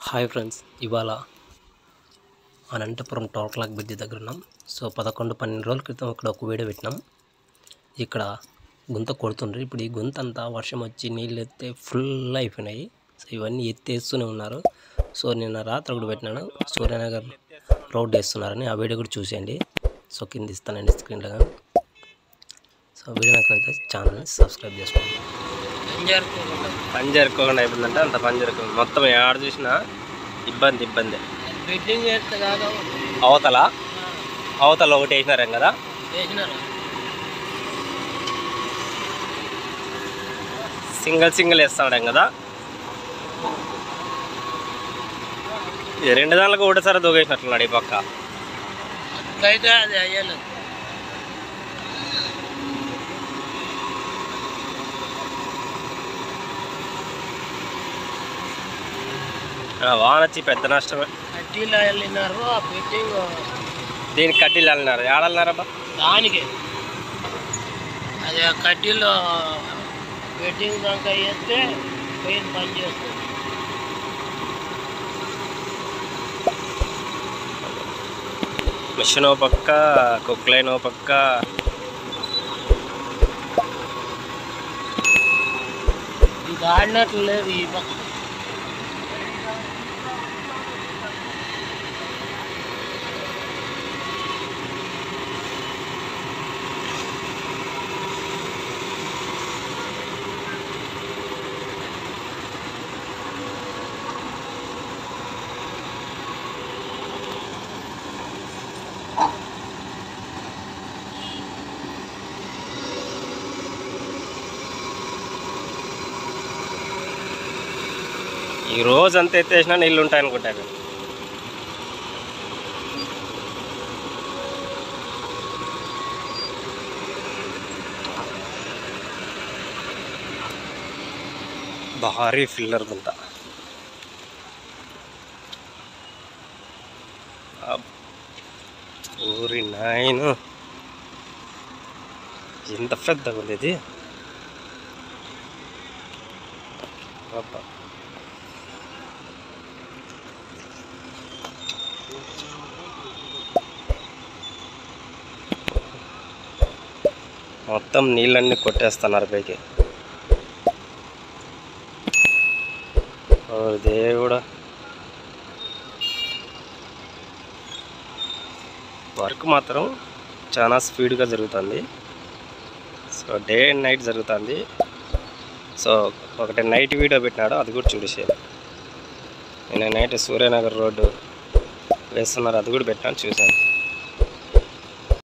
Hi friends ఇవాళ Anantapuram toll clock bridge దగ్గర ఉన్నాం సో పదకొండు పన్నెండు రోజుల క్రితం ఇక్కడ ఒక వీడియో పెట్టినాం ఇక్కడ గుంత కొడుతుండ్రు ఇప్పుడు ఈ గుంత అంతా వర్షం వచ్చి నీళ్ళు ఎత్తే ఫుల్ అయిపోయినాయి సో ఇవన్నీ ఎత్తేస్తూనే ఉన్నారు సో నిన్న రాత్రి ఒకటి పెట్టినాను సూర్యనగర్ రోడ్ వేస్తున్నారని ఆ వీడియో కూడా చూసేయండి సో కింద ఇస్తానండి స్క్రీన్లో కానీ సో వీడియో నచ్చినట్లయితే ఛానల్ని సబ్స్క్రైబ్ చేసుకోండి పని జరుపుకోకుండా అయిపోయిందంటే అంత పని జరుపుకుంది మొత్తం ఆడ చూసినా ఇబ్బంది ఇబ్బంది బిల్డింగ్ వేస్తే కాదు అవతల అవతల ఒకటి వేసినారేం కదా వేసినారు సింగిల్ సింగిల్ వేస్తాడేం కదా ఈ రెండు దాంట్లో ఒకటేసారి దూకేసినట్లున్నాడు ఈ పక్క అయితే అది అయ్యలేదు ఆ, వాన వచ్చి పెద్ద నష్టమే కడ్డీలో వెళ్ళినారు ఆ బిల్డింగ్ దీనికి కడ్డీలు వెళ్ళినారు ఏడన్నారబ్బా దానికి అది ఆ కడ్డీలో బిల్డింగ్ దాకా వేస్తే పోయి పని చేస్తుంది మిషన్ ఓ పక్క కుక్లైన్ ఓ పక్క ఇది ఆడినట్లు లేదు ఈ పక్క ఈ రోజు అంత ఎత్తేసినా నీళ్ళు ఉంటాయి అనుకుంటా నేను భారీ ఫిల్లర్ గుంత అబ్- ఊరి నాయను ఎంత పెద్దగా ఉంది ఇది అబ్బా. మొత్తం నీళ్ళన్నీ కొట్టేస్తున్నారు పైకి ఓ దేవుడా వర్క్ మాత్రం చాలా స్పీడ్గా జరుగుతుంది సో డే అండ్ నైట్ జరుగుతుంది సో ఒకటి నైట్ వీడియో పెట్టినాడు అది కూడా చూసేది నేను నైట్ సూర్యనగర్ రోడ్డు వేస్తున్నారు అది కూడా పెట్టాను చూశాను